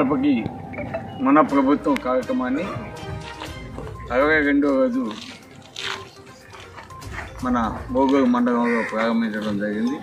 గడపకి మన ప్రభుత్వం కార్యక్రమాన్ని అరవై రెండో రోజు మన భోగోలు మండలంలో ప్రారంభించడం జరిగింది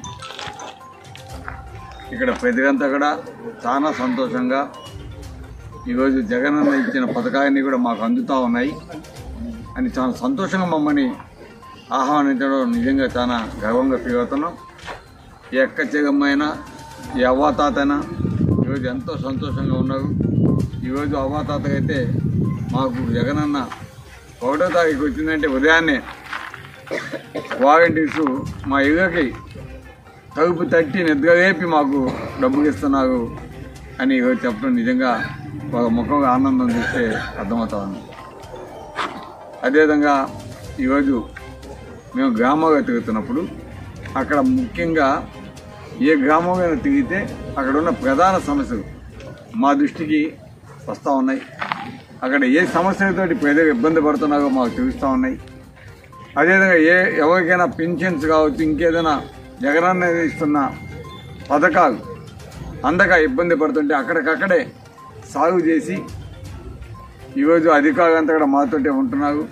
ఇక్కడ ప్రజలంతా కూడా చాలా సంతోషంగా ఈరోజు జగనన్న ఇచ్చిన పథకాలన్నీ కూడా మాకు అందుతూ ఉన్నాయి అని చాలా సంతోషంగా మమ్మల్ని ఆహ్వానించడం నిజంగా చాలా గర్వంగా ఫీల్ అవుతున్నాం ఈ అక్క చెగమ్మైనా ఈ అవ్వాతాతైనా ఈరోజు ఎంతో సంతోషంగా ఉన్నారు ఈరోజు అవ్వాతాతకైతే మాకు జగనన్న ఒకటో తారీఖు వచ్చిందంటే ఉదయాన్నే వాలంటీర్స్ మా ఇళ్ళకి తలుపు తట్టి నిద్రలేపి మాకు డబ్బులు ఇస్తున్నారు అని ఈరోజు చెప్పడం నిజంగా ఒక ముఖంగా ఆనందం చూస్తే అర్థమవుతా ఉంది అదేవిధంగా ఈరోజు మేము గ్రామాల్లో తిరుగుతున్నప్పుడు అక్కడ ముఖ్యంగా ఏ గ్రామంలో తిరిగితే అక్కడ ఉన్న ప్రధాన సమస్యలు మా దృష్టికి వస్తూ ఉన్నాయి అక్కడ ఏ సమస్యలతోటి ప్రజలు ఇబ్బంది పడుతున్నారో మాకు తెలుస్తూ ఉన్నాయి అదేవిధంగా ఏ ఎవరికైనా పెన్షన్స్ కావచ్చు ఇంకేదైనా జగనన్న ఇస్తున్న పథకాలు అందక ఇబ్బంది పడుతుంటే అక్కడికక్కడే సాగు చేసి ఈరోజు అధికారులంతా కూడా మాతోటే ఉంటున్నారు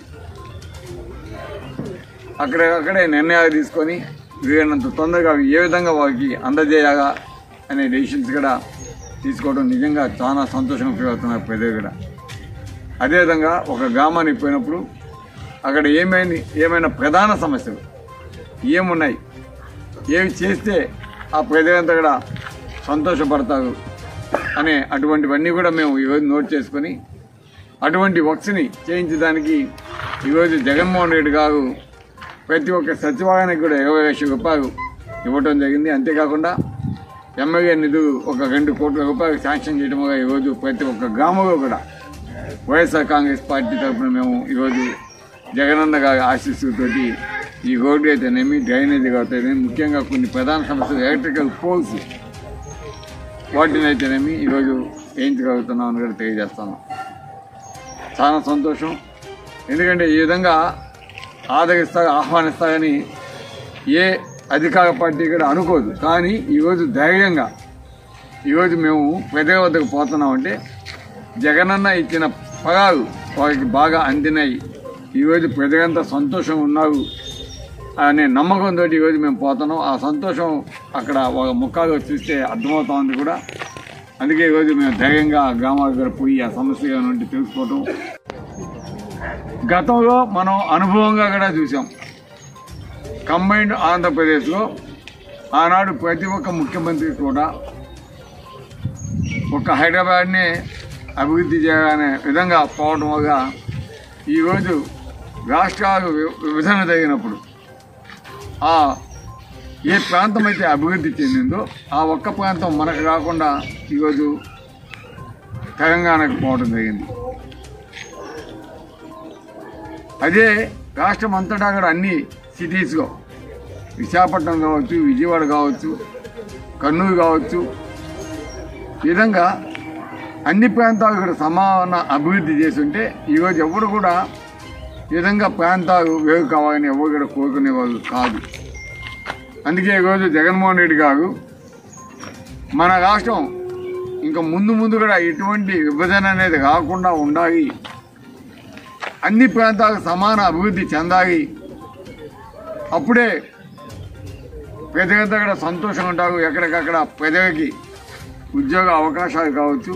అక్కడికక్కడే నిర్ణయాలు తీసుకొని వీలైనంత తొందరగా అవి ఏ విధంగా వారికి అందజేయాలా అనే డెసిషన్స్ కూడా తీసుకోవడం నిజంగా చాలా సంతోషంగా ఫీల్ అవుతున్నారు ప్రజలు కూడా అదేవిధంగా ఒక గ్రామానికి పోయినప్పుడు అక్కడ ఏమైంది ఏమైనా ప్రధాన సమస్యలు ఏమున్నాయి ఏమి చేస్తే ఆ ప్రజలంతా కూడా సంతోషపడతారు అనే అటువంటివన్నీ కూడా మేము ఈరోజు నోట్ చేసుకొని అటువంటి వర్క్స్ని చేయించడానికి ఈరోజు జగన్మోహన్ రెడ్డి గారు ప్రతి ఒక్క సచివాలయానికి కూడా ఇరవై లక్షల రూపాయలు ఇవ్వడం జరిగింది అంతేకాకుండా ఎమ్మెల్యే నిధులు ఒక రెండు కోట్ల రూపాయలు శాంక్షన్ చేయడం వల్ల ఈరోజు ప్రతి ఒక్క గ్రామంలో కూడా వైఎస్ఆర్ కాంగ్రెస్ పార్టీ తరఫున మేము ఈరోజు జగనన్న గారి ఆశీస్సులతోటి ఈ రోడ్డు అయితేనేమి డ్రైనేజీ అయితేనేమి ముఖ్యంగా కొన్ని ప్రధాన సమస్యలు ఎలక్ట్రికల్ పోల్స్ వాటిని అయితేనేమి ఈరోజు వేయించగలుగుతున్నాం అని కూడా తెలియజేస్తాను చాలా సంతోషం ఎందుకంటే ఈ విధంగా ఆదరిస్తా ఆహ్వానిస్తారని ఏ అధికార పార్టీ కూడా అనుకోదు కానీ ఈరోజు ధైర్యంగా ఈరోజు మేము ప్రజల వద్దకు పోతున్నామంటే జగనన్న ఇచ్చిన పగాలు వారికి బాగా అందినాయి ఈరోజు ప్రజలంతా సంతోషంగా ఉన్నారు అనే నమ్మకంతో ఈరోజు మేము పోతున్నాం ఆ సంతోషం అక్కడ ఒక ముఖాలు చూస్తే అర్థమవుతా ఉంది కూడా అందుకే ఈరోజు మేము ధైర్యంగా ఆ గ్రామాల దగ్గర పోయి ఆ సమస్య నుండి తెలుసుకోవటం గతంలో మనం అనుభవంగా కూడా చూసాం కంబైన్డ్ ఆంధ్రప్రదేశ్లో ఆనాడు ప్రతి ఒక్క ముఖ్యమంత్రి కూడా ఒక హైదరాబాద్ని అభివృద్ధి చేయాలనే విధంగా పోవడం వల్ల ఈరోజు రాష్ట్రాలు వి- విభజన జరిగినప్పుడు ఆ ఏ ప్రాంతం అయితే అభివృద్ధి చెందిందో ఆ ఒక్క ప్రాంతం మనకు రాకుండా ఈరోజు తెలంగాణకు పోవడం జరిగింది అదే రాష్ట్రం అంతటా కూడా అన్ని సిటీస్లో విశాఖపట్నం కావచ్చు విజయవాడ కావచ్చు కర్నూలు కావచ్చు ఈ విధంగా అన్ని ప్రాంతాలు కూడా సమాన అభివృద్ధి చేస్తుంటే ఈరోజు ఎవరు కూడా ఈ విధంగా ప్రాంతాలు వేరు కావాలని ఎవరు కూడా కోరుకునే వాళ్ళు కాదు అందుకే ఈరోజు జగన్మోహన్ రెడ్డి గారు మన రాష్ట్రం ఇంకా ముందు ముందు కూడా ఎటువంటి విభజన అనేది రాకుండా ఉండాలి అన్ని ప్రాంతాలకు సమాన అభివృద్ధి చెందాలి అప్పుడే ప్రజలంతా కూడా సంతోషంగా ఉంటారు ఎక్కడికక్కడ ప్రజలకి ఉద్యోగ అవకాశాలు కావచ్చు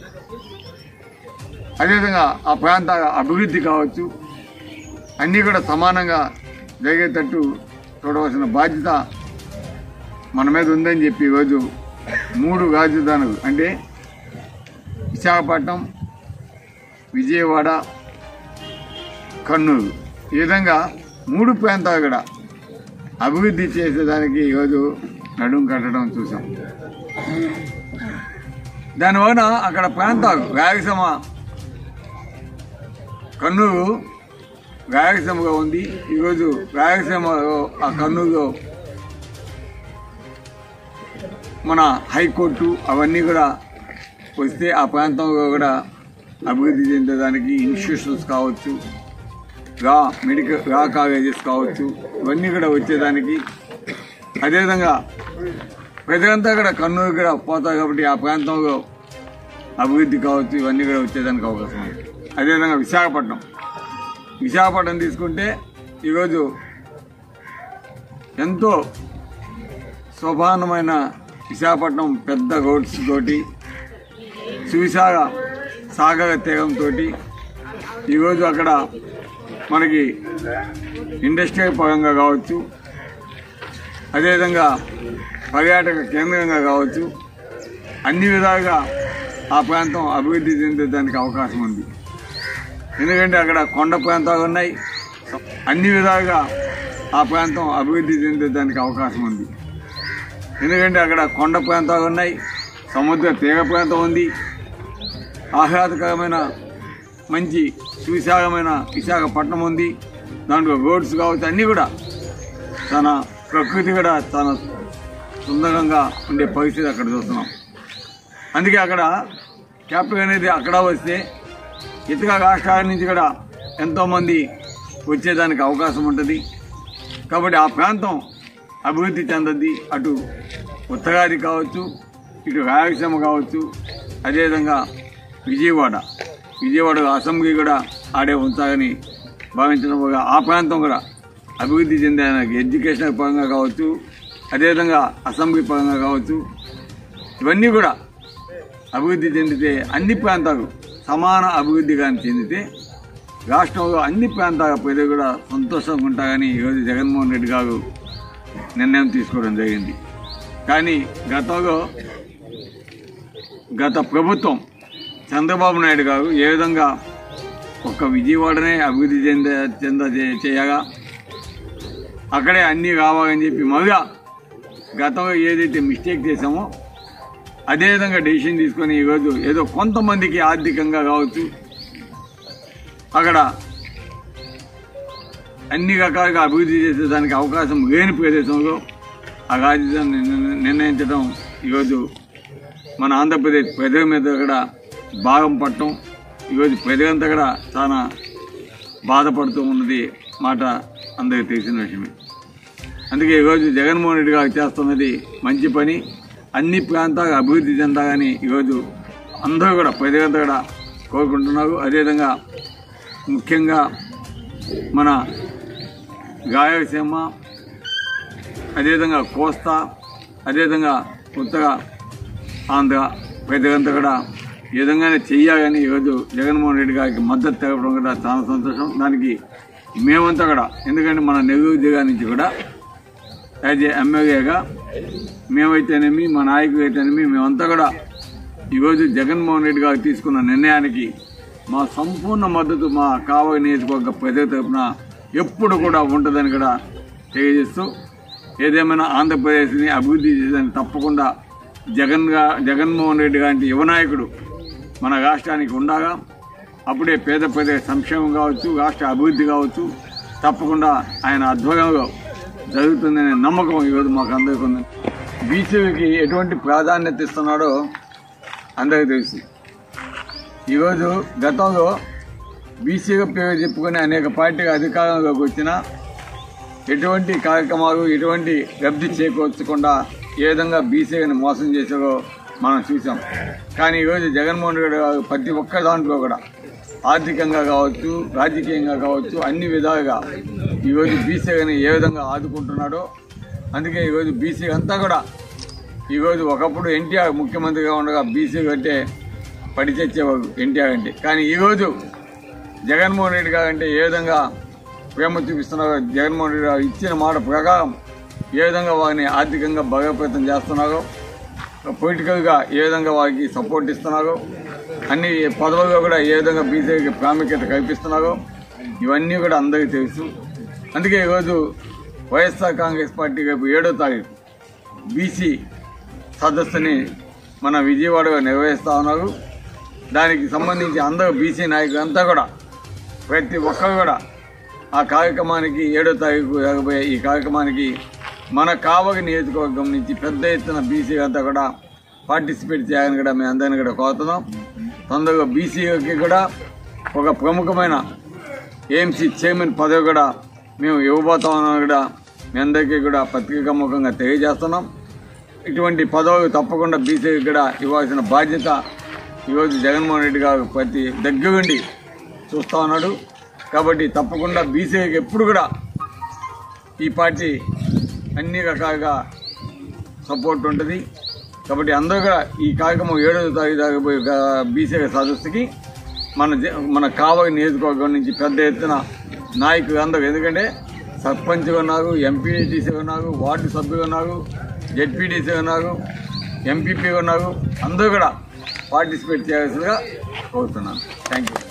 అదేవిధంగా ఆ ప్రాంత అభివృద్ధి కావచ్చు అన్నీ కూడా సమానంగా జరిగేటట్టు చూడవలసిన బాధ్యత మన మీద ఉందని చెప్పి ఈరోజు మూడు రాజధానులు అంటే విశాఖపట్నం విజయవాడ కర్నూలు ఈ విధంగా మూడు ప్రాంతాలు కూడా అభివృద్ధి చేసేదానికి ఈరోజు నడుం కట్టడం చూసాం దానివల్ల అక్కడ ప్రాంతాలు రాయలసీమ కర్నూలు రాయలసీమగా ఉంది ఈరోజు రాయలసీమలో ఆ కర్నూలులో మన హైకోర్టు అవన్నీ కూడా వస్తే ఆ ప్రాంతంలో కూడా అభివృద్ధి చెందేదానికి ఇన్స్టిట్యూషన్స్ కావచ్చు రా మెడికల్ రా కాలేజెస్ కావచ్చు ఇవన్నీ కూడా వచ్చేదానికి అదేవిధంగా ప్రజలంతా కూడా కర్నూలు కూడా పోతారు కాబట్టి ఆ ప్రాంతంలో అభివృద్ధి కావచ్చు ఇవన్నీ కూడా వచ్చేదానికి అవకాశం ఉంది అదేవిధంగా విశాఖపట్నం విశాఖపట్నం తీసుకుంటే ఈరోజు ఎంతో శోభానమైన విశాఖపట్నం పెద్ద రోడ్స్ తోటి సువిశాల సాగర తీరంతో ఈరోజు అక్కడ మనకి ఇండస్ట్రియల్ పరంగా కావచ్చు అదేవిధంగా పర్యాటక కేంద్రంగా కావచ్చు అన్ని విధాలుగా ఆ ప్రాంతం అభివృద్ధి చెందడానికి అవకాశం ఉంది ఎందుకంటే అక్కడ కొండ ప్రాంతాలు ఉన్నాయి అన్ని విధాలుగా ఆ ప్రాంతం అభివృద్ధి చెందడానికి అవకాశం ఉంది ఎందుకంటే అక్కడ కొండ ప్రాంతాలు ఉన్నాయి సముద్ర తీర ప్రాంతం ఉంది ఆహ్లాదకరమైన మంచి సువిశాలమైన విశాఖపట్నం ఉంది దాంట్లో రోడ్స్ కావచ్చు అన్నీ కూడా చాలా ప్రకృతి కూడా చాలా సుందరంగా ఉండే పరిస్థితి అక్కడ చూస్తున్నాం అందుకే అక్కడ క్యాపిటల్ అనేది అక్కడ వస్తే ఇతర రాష్ట్రాల నుంచి కూడా ఎంతోమంది వచ్చేదానికి అవకాశం ఉంటుంది కాబట్టి ఆ ప్రాంతం అభివృద్ధి చెందద్ది అటు ఉత్తరాది కావచ్చు ఇటు రాయలసీమ కావచ్చు అదేవిధంగా విజయవాడ విజయవాడ అసెంబ్లీ కూడా ఆడే ఉంచాలని భావించడం వల్ల ఆ ప్రాంతం కూడా అభివృద్ధి చెందడానికి ఎడ్యుకేషన్ పరంగా కావచ్చు అదేవిధంగా అసెంబ్లీ పరంగా కావచ్చు ఇవన్నీ కూడా అభివృద్ధి చెందితే అన్ని ప్రాంతాలు సమాన అభివృద్ధి కానీ చెందితే రాష్ట్రంలో అన్ని ప్రాంతాల ప్రజలు కూడా సంతోషంగా ఉంటారని ఈరోజు జగన్మోహన్ రెడ్డి గారు నిర్ణయం తీసుకోవడం జరిగింది కానీ గతంలో గత ప్రభుత్వం చంద్రబాబు నాయుడు గారు ఏ విధంగా ఒక్క విజయవాడనే అభివృద్ధి చెంద చెంద చే- చేయగా అక్కడే అన్నీ కావాలని చెప్పి మళ్ళా గతంలో ఏదైతే మిస్టేక్ చేశామో అదేవిధంగా డెసిషన్ తీసుకొని ఈరోజు ఏదో కొంతమందికి ఆర్థికంగా కావచ్చు అక్కడ అన్ని రకాలుగా అభివృద్ధి చేసేదానికి అవకాశం లేని ప్రదేశంలో ఆ రాజధాని నిర్ణ- నిర్ణయించడం ఈరోజు మన ఆంధ్రప్రదేశ్ ప్రజల మీద కూడా భాగం పట్టడం ఈరోజు ప్రజలంతా కూడా చాలా బాధపడుతూ ఉన్నది మాట అందరికీ తెలిసిన విషయమే అందుకే ఈరోజు జగన్మోహన్ రెడ్డి గారు చేస్తున్నది మంచి పని అన్ని ప్రాంతాలు అభివృద్ధి చెందాలని ఈరోజు అందరూ కూడా ప్రజలంతా కూడా కోరుకుంటున్నారు అదేవిధంగా ముఖ్యంగా మన గాయసీమ అదేవిధంగా కోస్తా అదేవిధంగా ఉత్తర ఆంధ్ర ప్రజలంతా కూడా ఈ విధంగానే చెయ్యాలని ఈరోజు జగన్మోహన్ రెడ్డి గారికి మద్దతు తెలపడం కూడా చాలా సంతోషం దానికి మేమంతా కూడా ఎందుకంటే మన నెల్లూరు జిల్లా నుంచి కూడా యాజ్ ఏ ఎమ్మెల్యేగా మేమైతేనేమి మా నాయకులు అయితేనేమి మేమంతా కూడా ఈరోజు జగన్మోహన్ రెడ్డి గారు తీసుకున్న నిర్ణయానికి మా సంపూర్ణ మద్దతు మా కావలి నియోజకవర్గ ప్రజల తరపున ఎప్పుడు కూడా ఉంటుందని కూడా తెలియజేస్తూ ఏదేమైనా ఆంధ్రప్రదేశ్ని అభివృద్ధి చేయడానికి తప్పకుండా జగన్ గా జగన్మోహన్ రెడ్డి గారి యువనాయకుడు మన రాష్ట్రానికి ఉండగా అప్పుడే పేద ప్రజల సంక్షేమం కావచ్చు రాష్ట్ర అభివృద్ధి కావచ్చు తప్పకుండా ఆయన ఆధ్వర్యంలో జరుగుతుందనే నమ్మకం ఈరోజు మాకు అందరికీ ఉంది బీసీకి ఎటువంటి ప్రాధాన్యత ఇస్తున్నాడో అందరికీ తెలుసు ఈరోజు గతంలో బీసీగా పేరు చెప్పుకుని అనేక పార్టీలు అధికారంలోకి వచ్చినా ఎటువంటి కార్యక్రమాలు ఎటువంటి లబ్ధి చేకూర్చకుండా ఏ విధంగా బీసీని మోసం చేశారో మనం చూసాం కానీ ఈరోజు జగన్మోహన్ రెడ్డి గారు ప్రతి ఒక్క దాంట్లో కూడా ఆర్థికంగా కావచ్చు రాజకీయంగా కావచ్చు అన్ని విధాలుగా ఈరోజు బీసీని ఏ విధంగా ఆదుకుంటున్నాడో అందుకే ఈరోజు బీసీ అంతా కూడా ఈరోజు ఒకప్పుడు ఎన్టీఆర్ ముఖ్యమంత్రిగా ఉండగా బీసీ అంటే పడి తెచ్చేవారు ఎన్టీఆర్ అంటే కానీ ఈరోజు జగన్మోహన్ రెడ్డి గారు అంటే ఏ విధంగా ప్రేమ చూపిస్తున్నారో జగన్మోహన్ రెడ్డి గారు ఇచ్చిన మాట ప్రకారం ఏ విధంగా వారిని ఆర్థికంగా బలోపేతం చేస్తున్నారో పొలిటికల్గా ఏ విధంగా వారికి సపోర్ట్ ఇస్తున్నారో అన్ని పదవుల్లో కూడా ఏ విధంగా బీసీకి ప్రాముఖ్యత కల్పిస్తున్నారో ఇవన్నీ కూడా అందరికీ తెలుసు అందుకే ఈరోజు వైఎస్ఆర్ కాంగ్రెస్ పార్టీ రేపు ఏడో తారీఖు బీసీ సదస్సుని మన విజయవాడలో నిర్వహిస్తా ఉన్నారు దానికి సంబంధించి అందరూ బీసీ నాయకులంతా కూడా ప్రతి ఒక్కరు కూడా ఆ కార్యక్రమానికి ఏడో తారీఖు జరగబోయే ఈ కార్యక్రమానికి మన కావలి నియోజకవర్గం నుంచి పెద్ద ఎత్తున బీసీ అంతా కూడా పార్టిసిపేట్ చేయాలని కూడా మేము అందరిని కూడా కోరుతున్నాం తొందరగా బీసీకి కూడా ఒక ప్రముఖమైన ఏఎంసీ చైర్మన్ పదవి కూడా మేము ఇవ్వబోతామని కూడా మీ అందరికీ కూడా పత్రికా ముఖంగా తెలియజేస్తున్నాం ఇటువంటి పదవులు తప్పకుండా బీసీకి కూడా ఇవ్వాల్సిన బాధ్యత ఈరోజు జగన్మోహన్ రెడ్డి గారు ప్రతి దగ్గరుండి చూస్తూ ఉన్నాడు కాబట్టి తప్పకుండా బీసీకి ఎప్పుడు కూడా ఈ పార్టీ అన్ని రకాలుగా సపోర్ట్ ఉంటుంది కాబట్టి అందరూ కూడా ఈ కార్యక్రమం ఏడవ తారీఖు జరగబోయే బీసీ సదస్సుకి మన జ- మన కావలి నియోజకవర్గం నుంచి పెద్ద ఎత్తున నాయకులు అందరూ ఎందుకంటే సర్పంచ్ ఉన్నారు ఎంపీటీసీ ఉన్నారు వార్డు సభ్యులు ఉన్నారు జెడ్పీటీసీ ఉన్నారు ఎంపీపీ ఉన్నారు అందరూ కూడా పార్టిసిపేట్ చేయాల్సిందిగా కోరుతున్నాను థ్యాంక్ యూ